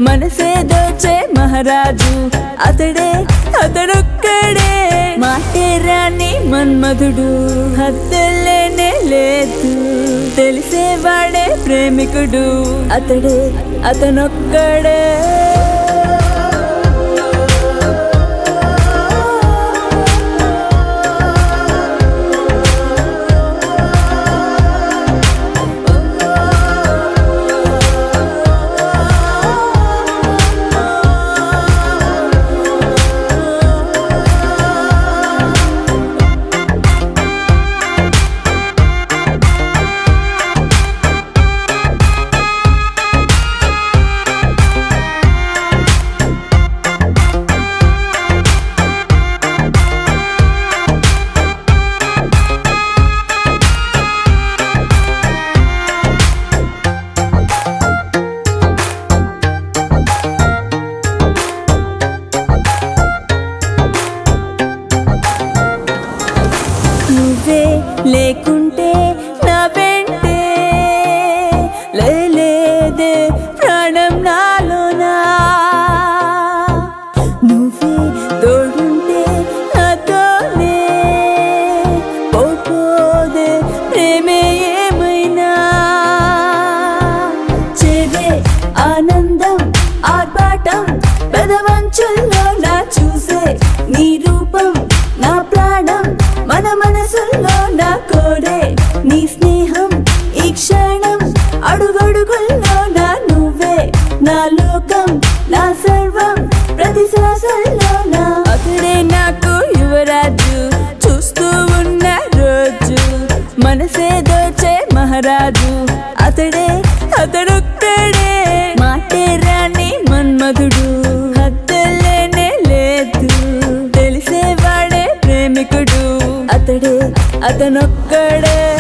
మనసే దోచే మహారాజు అతడే అతడొక్కడే మాటే రాని మన్మధుడు హద్దులేనే లేదు తెలిసేవాడే ప్రేమికుడు అతడే అతనొక్కడే నువ్వే లేకుంటే నా వెంటే లేదే ప్రాణం నాలోనా నువ్వే తోడుంటే నాతోనే పోపోదే ప్రేమే ఏమైనా చేదే ఆనందం ఆర్భాటం పెదవంచుల్లో నా చూసే నీ రూపం నా ప్రాణం మన మనసుల్లో నా కోరే నీ స్నేహం ఈ క్షణం అడుగడుగుల్లో నా నువ్వే నా లోకం నా సర్వం ప్రతి శ్వాసల్లో నా అతడే నాకు యువరాజు చూస్తూ ఉన్న రోజు మనసే దోచే మహారాజు అతడే అతడొక్కడే మాటే రాని మన్మధుడు హద్దులేనే లేదు తెలిసేవాడే ప్రేమికుడు అతడే అతనొక్కడే